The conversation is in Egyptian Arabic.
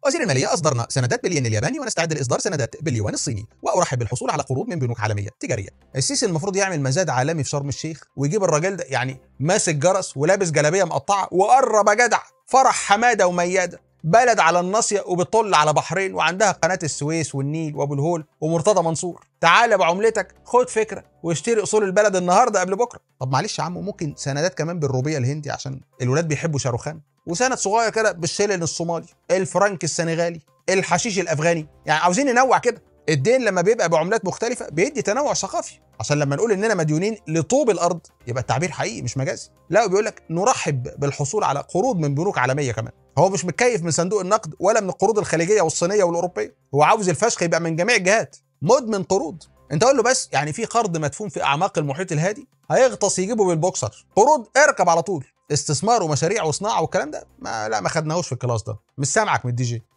وزير الماليه اصدرنا سندات بالين الياباني ونستعد لاصدار سندات باليوان الصيني وارحب بالحصول على قروض من بنوك عالميه تجاريه السيسي المفروض يعمل مزاد عالمي في شرم الشيخ ويجيب الراجل ده يعني ماسك جرس ولابس جلابيه مقطعه وقرب يا جدع فرح حماده ومياده بلد على الناصيه وبتطل على بحرين وعندها قناه السويس والنيل وابو الهول ومرتضى منصور تعال بعملتك خد فكره واشتري اصول البلد النهارده قبل بكره طب معلش يا عم ممكن سندات كمان بالروبيه الهندي عشان الولاد بيحبوا شاروخان وسند صغير كده بالشيلين الصومالي الفرنك السنغالي الحشيش الافغاني يعني عاوزين ننوع كده الدين لما بيبقى بعملات مختلفه بيدي تنوع ثقافي عشان لما نقول اننا مديونين لطوب الارض يبقى التعبير حقيقي مش مجازي لا بيقول لك نرحب بالحصول على قروض من بنوك عالميه كمان هو مش متكيف من صندوق النقد ولا من القروض الخليجيه والصينيه والاوروبيه هو عاوز الفشخ يبقى من جميع الجهات مدمن قروض انت قول له بس يعني في قرض مدفون في اعماق المحيط الهادي هيغطس يجيبه بالبوكسر قروض اركب على طول استثمار ومشاريع وصناعه والكلام ده ما لا ما خدناهوش في الكلاس ده مش سامعك من الدي جي